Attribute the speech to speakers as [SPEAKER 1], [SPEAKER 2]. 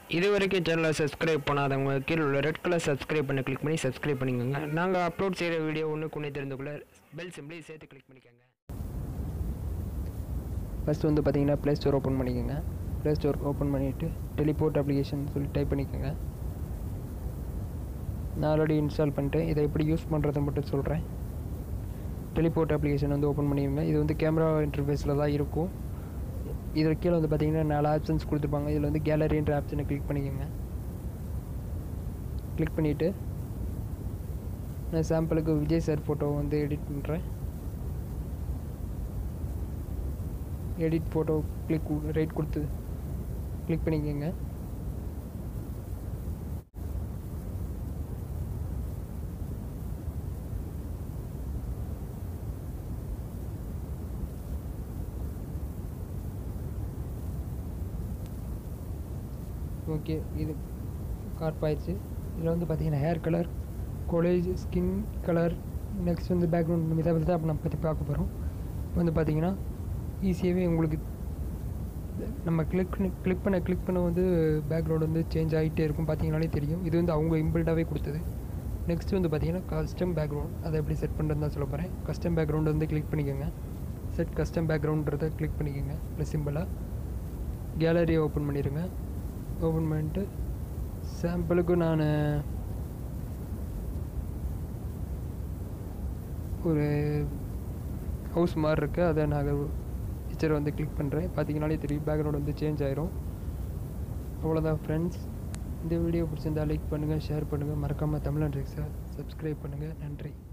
[SPEAKER 1] இது வரைக்கும் சேனலை சப்ஸ்கிரைப் பண்ணாதவங்க கீழே உள்ள ரெட் கலர் சப்ஸ்கிரைப் பண்ண கிளிக் பண்ணி சப்ஸ்கிரைப் பண்ணிக்கோங்க நாங்கள் அப்லோட் செய்கிற வீடியோ ஒன்றுக்கு ஒன்று தெரிந்துக்குள்ள பெல் சிம்பிளி சேர்த்து கிளிக் பண்ணிக்கோங்க
[SPEAKER 2] ஃபஸ்ட்டு வந்து பார்த்தீங்கன்னா ப்ளே ஸ்டோர் ஓப்பன் பண்ணிக்கோங்க ப்ளே ஸ்டோர் ஓப்பன் பண்ணிவிட்டு டெலிபோர்ட் அப்ளிகேஷன் சொல்லி டைப் பண்ணிக்கோங்க நான் ஆல்ரெடி இன்ஸ்டால் பண்ணிட்டேன் இதை எப்படி யூஸ் பண்ணுறதை மட்டும் சொல்கிறேன் டெலிபோர்ட் அப்ளிகேஷன் வந்து ஓப்பன் பண்ணிடுங்க இது வந்து கேமரா இன்டர்ஃபேஸில் தான் இருக்கும் இதில் கீழே வந்து பார்த்தீங்கன்னா நாலு ஆப்ஷன்ஸ் கொடுத்துருப்பாங்க இதில் வந்து கேலரின்ற ஆப்ஷனை கிளிக் பண்ணிக்கோங்க கிளிக் பண்ணிவிட்டு நான் சாம்பிளுக்கு விஜய் சார் ஃபோட்டோ வந்து எடிட் பண்ணுறேன் எடிட் ஃபோட்டோ கிளிக் ரைட் கொடுத்து கிளிக் பண்ணிக்கோங்க ஓகே இது கார்ப் ஆயிடுச்சு இதில் வந்து பார்த்தீங்கன்னா hair colour collage skin colour next வந்து பேக்ரவுண்ட் இதை பற்றி தான் நம்ம பற்றி பார்க்க போகிறோம் வந்து பார்த்தீங்கன்னா ஈஸியாகவே உங்களுக்கு நம்ம கிளிக் பண்ணி கிளிக் பண்ண கிளிக் பண்ண வந்து பேக்ரவுண்ட் வந்து சேஞ்ச் ஆகிட்டே இருக்கும் பார்த்தீங்கனாலே தெரியும் இது வந்து அவங்க இம்பிள்டாகவே கொடுத்தது நெக்ஸ்ட் வந்து பார்த்தீங்கன்னா கஸ்டம் பேக்ரவுண்ட் அதை எப்படி செட் பண்ணுறது தான் சொல்ல போகிறேன் கஸ்டம் பேக்ரவுண்ட் வந்து கிளிக் பண்ணிக்கோங்க செட் கஸ்டம் பேக்ரவுண்ட்றதை கிளிக் பண்ணிக்கோங்க ப்ளஸ் சிம்பிளாக கேலரியை ஓப்பன் பண்ணிடுங்க ஓப்பன் பண்ணிட்டு சாம்பிளுக்கு நான் ஒரு ஹவுஸ் மாதிரி இருக்குது அதை நான் பிக்சரை வந்து கிளிக் பண்ணுறேன் பார்த்தீங்கனாலே தெரியும் பேக்ரவுண்ட் வந்து சேஞ்ச் ஆயிரும் அவ்வளோதான் ஃப்ரெண்ட்ஸ் இந்த வீடியோ பிடிச்சிருந்தா லைக் பண்ணுங்கள் ஷேர் பண்ணுங்கள் மறக்காமல் தமிழ் ட்ரிக்ஸை சப்ஸ்கிரைப் பண்ணுங்கள் நன்றி